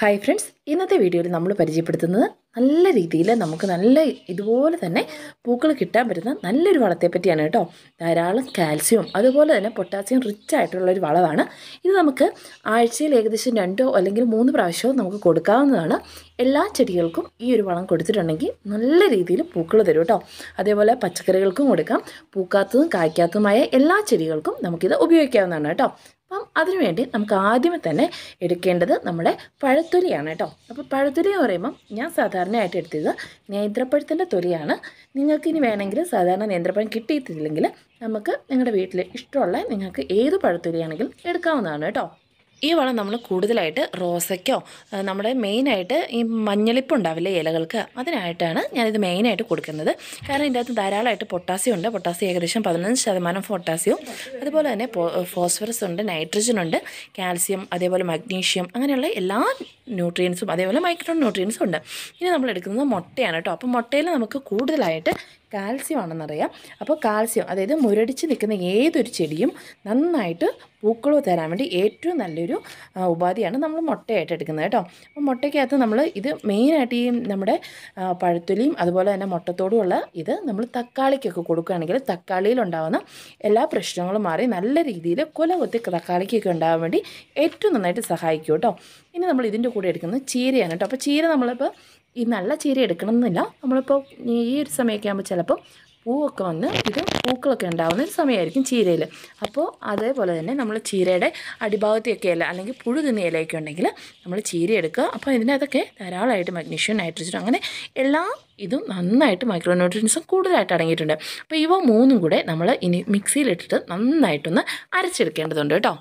hi friends ഇന്നത്തെ വീഡിയോയിൽ നമ്മൾ പരിചയപ്പെടുത്തുന്നത് നല്ല രീതിയിൽ നമുക്ക് നല്ല ഇതുപോലെ തന്നെ പൂക്കൾ കിട്ടാൻ പറ്റുന്ന നല്ലൊരു വളത്തെ പറ്റിയാണ് കേട്ടോ ധാരാളം കാൽസ്യവും അതുപോലെ തന്നെ പൊട്ടാസ്യം റിച്ച് ആയിട്ടുള്ള ഒരു വളമാണ് ഇത് നമുക്ക് ആഴ്ചയിൽ ഏകദേശം രണ്ടോ അല്ലെങ്കിൽ മൂന്ന് പ്രാവശ്യമോ നമുക്ക് കൊടുക്കാവുന്നതാണ് എല്ലാ ചെടികൾക്കും ഈ ഒരു വളം കൊടുത്തിട്ടുണ്ടെങ്കിൽ നല്ല രീതിയിൽ പൂക്കൾ തരും കേട്ടോ അതേപോലെ പച്ചക്കറികൾക്കും കൊടുക്കാം പൂക്കാത്തതും കായ്ക്കാത്തതുമായ എല്ലാ ചെടികൾക്കും നമുക്കിത് ഉപയോഗിക്കാവുന്നതാണ് കേട്ടോ അപ്പം അതിനുവേണ്ടി നമുക്ക് ആദ്യമേ തന്നെ എടുക്കേണ്ടത് നമ്മുടെ പഴത്തൊലിയാണ് കേട്ടോ അപ്പോൾ പഴത്തൊലി എന്ന് പറയുമ്പം ഞാൻ സാധാരണയായിട്ട് എടുത്തത് നേന്ത്രപ്പഴത്തിൻ്റെ തൊലിയാണ് നിങ്ങൾക്ക് ഇനി വേണമെങ്കിൽ സാധാരണ നേന്ത്രപ്പഴം കിട്ടിയിട്ടില്ലെങ്കിൽ നമുക്ക് നിങ്ങളുടെ വീട്ടിൽ ഇഷ്ടമുള്ള നിങ്ങൾക്ക് ഏത് പഴത്തൊലിയാണെങ്കിലും എടുക്കാവുന്നതാണ് കേട്ടോ ഈ വളം നമ്മൾ കൂടുതലായിട്ട് റോസയ്ക്കോ ആ, നമ്മുടെ മെയിനായിട്ട് ഈ മഞ്ഞളിപ്പ് ഉണ്ടാവില്ലേ ഇലകൾക്ക് അതിനായിട്ടാണ് ഞാനിത് മെയിനായിട്ട് കൊടുക്കുന്നത് കാരണം ഇതിൻ്റെ അകത്ത് ധാരാളമായിട്ട് പൊട്ടാസ്യം ഉണ്ട് പൊട്ടാസ്യം ഏകദേശം പതിനഞ്ച് ശതമാനം പൊട്ടാസ്യവും അതുപോലെ തന്നെ ഫോസ്ഫറസ് ഉണ്ട് നൈട്രജൻ ഉണ്ട് കാൽസ്യം അതേപോലെ മഗ്നീഷ്യം അങ്ങനെയുള്ള എല്ലാ ന്യൂട്രിയൻസും അതേപോലെ മൈക്രോ ന്യൂട്രിയൻസും ഉണ്ട് ഇനി നമ്മൾ എടുക്കുന്നത് മുട്ടയാണ് കേട്ടോ അപ്പോൾ മുട്ടയിൽ നമുക്ക് കൂടുതലായിട്ട് കാൽസ്യം ആണെന്നറിയാം അപ്പോൾ കാൽസ്യം അതായത് മുരടിച്ച് നിൽക്കുന്ന ഏതൊരു ചെടിയും നന്നായിട്ട് പൂക്കൾ തരാൻ വേണ്ടി ഏറ്റവും നല്ലൊരു ആ, ഉപാധിയാണ് നമ്മൾ മുട്ടയായിട്ട് എടുക്കുന്നത് കേട്ടോ അപ്പോൾ മുട്ടയ്ക്കകത്ത് നമ്മൾ ഇത് മെയിനായിട്ട് ഈ നമ്മുടെ ആ, പഴത്തൊലിയും അതുപോലെ തന്നെ മുട്ടത്തോടുമുള്ള ഇത് നമ്മൾ തക്കാളിക്കൊക്കെ കൊടുക്കുകയാണെങ്കിൽ തക്കാളിയിലുണ്ടാകുന്ന എല്ലാ പ്രശ്നങ്ങളും മാറി നല്ല രീതിയിൽ കുല കൊത്തി തക്കാളിക്കൊക്കെ ഉണ്ടാകാൻ വേണ്ടി ഏറ്റവും നന്നായിട്ട് സഹായിക്കും കേട്ടോ ഇനി നമ്മൾ ഇതിൻ്റെ കൂടെ എടുക്കുന്നത് ചീരയാണ് കേട്ടോ അപ്പോൾ ചീര നമ്മളിപ്പോൾ ഈ നല്ല ചീര എടുക്കണം എന്നില്ല നമ്മളിപ്പോൾ ഈ ഒരു സമയമൊക്കെ ആകുമ്പോൾ ചിലപ്പോൾ പൂവൊക്കെ വന്ന് ഇത് പൂക്കളൊക്കെ ഉണ്ടാകുന്ന ഒരു സമയമായിരിക്കും ചീരയിൽ അപ്പോൾ അതേപോലെ തന്നെ നമ്മൾ ചീരയുടെ അടിഭാഗത്തെയൊക്കെ ഇല അല്ലെങ്കിൽ പുഴു തിന്ന ഇലയൊക്കെ ഉണ്ടെങ്കിൽ നമ്മൾ ചീര എടുക്കുക അപ്പോൾ ഇതിനകത്തൊക്കെ ധാരാളമായിട്ട് മഗ്നീഷ്യം നൈട്രജനും അങ്ങനെ എല്ലാ ഇതും നന്നായിട്ട് മൈക്രോ ന്യൂട്രിയൻസും കൂടുതലായിട്ട് അടങ്ങിയിട്ടുണ്ട് അപ്പോൾ ഇവ മൂന്നും കൂടെ നമ്മൾ ഇനി മിക്സിയിലിട്ടിട്ട് നന്നായിട്ടൊന്ന് അരച്ചെടുക്കേണ്ടതുണ്ട് കേട്ടോ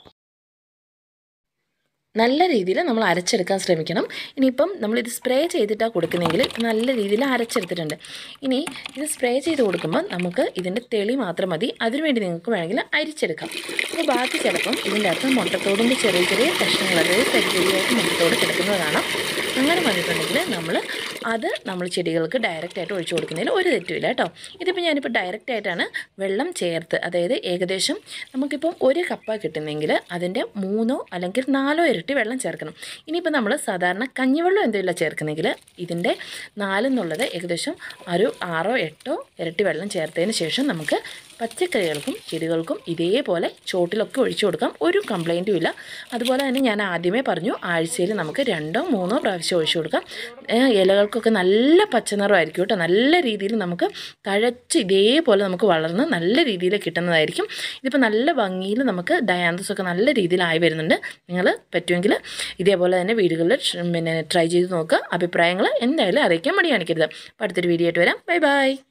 നല്ല രീതിയിൽ നമ്മൾ അരച്ചെടുക്കാൻ ശ്രമിക്കണം ഇനിയിപ്പം നമ്മളിത് സ്പ്രേ ചെയ്തിട്ടാണ് കൊടുക്കുന്നതെങ്കിൽ ഇപ്പം നല്ല രീതിയിൽ അരച്ചെടുത്തിട്ടുണ്ട് ഇനി ഇത് സ്പ്രേ ചെയ്ത് കൊടുക്കുമ്പോൾ നമുക്ക് ഇതിൻ്റെ തെളി മാത്രം മതി അതിനുവേണ്ടി നിങ്ങൾക്ക് വേണമെങ്കിൽ അരിച്ചെടുക്കാം അപ്പോൾ ബാക്കി ചിലപ്പം ഇതിൻ്റെ അകത്ത് മുട്ടത്തോടിൻ്റെ ചെറിയ ചെറിയ കഷ്ണങ്ങൾ അതായത് തരിതരിയായിട്ട് മുട്ടത്തോട് കിടക്കുന്നതാണ് അങ്ങനെ വന്നിട്ടുണ്ടെങ്കിൽ നമ്മൾ അത് നമ്മൾ ചെടികൾക്ക് ഡയറക്റ്റായിട്ട് ഒഴിച്ചു കൊടുക്കുന്നതിൽ ഒരു തെറ്റുമില്ല കേട്ടോ ഇതിപ്പോൾ ഞാനിപ്പോൾ ഡയറക്റ്റായിട്ടാണ് വെള്ളം ചേർത്ത് അതായത് ഏകദേശം നമുക്കിപ്പം ഒരു കപ്പ കിട്ടുന്നെങ്കിൽ അതിൻ്റെ മൂന്നോ അല്ലെങ്കിൽ നാലോ ഇരട്ടി വെള്ളം ചേർക്കണം ഇനിയിപ്പോൾ നമ്മൾ സാധാരണ കഞ്ഞിവെള്ളം എന്തെങ്കിലും ചേർക്കുന്നെങ്കിൽ ഇതിൻ്റെ നാലെന്നുള്ളത് ഏകദേശം ഒരു ആറോ എട്ടോ ഇരട്ടി വെള്ളം ചേർത്തതിന് ശേഷം നമുക്ക് പച്ചക്കറികൾക്കും ചെടികൾക്കും ഇതേപോലെ ചോട്ടിലൊക്കെ ഒഴിച്ചു കൊടുക്കാം ഒരു കംപ്ലൈൻറ്റും ഇല്ല അതുപോലെ തന്നെ ഞാൻ ആദ്യമേ പറഞ്ഞു ആഴ്ചയിൽ നമുക്ക് രണ്ടോ മൂന്നോ പ്രാവശ്യം ഒഴിച്ചു കൊടുക്കാം ഏ, ഇലകൾക്കൊക്കെ നല്ല പച്ചനിറമായിരിക്കും കേട്ടോ നല്ല രീതിയിൽ നമുക്ക് തഴച്ച് ഇതേപോലെ നമുക്ക് വളർന്ന് നല്ല രീതിയിൽ കിട്ടുന്നതായിരിക്കും ഇതിപ്പോൾ നല്ല ഭംഗിയിൽ നമുക്ക് ഡയാന്തസ് ഒക്കെ നല്ല രീതിയിലായി വരുന്നുണ്ട് നിങ്ങൾ പറ്റുമെങ്കിൽ ഇതേപോലെ തന്നെ വീടുകളിൽ ഷ് പിന്നെ ട്രൈ ചെയ്ത് നോക്കുക അഭിപ്രായങ്ങൾ എന്തായാലും അറിയിക്കാൻ മടി കാണിക്കരുത് അപ്പോൾ അടുത്തൊരു വീഡിയോ ആയിട്ട് വരാം ബൈ ബൈ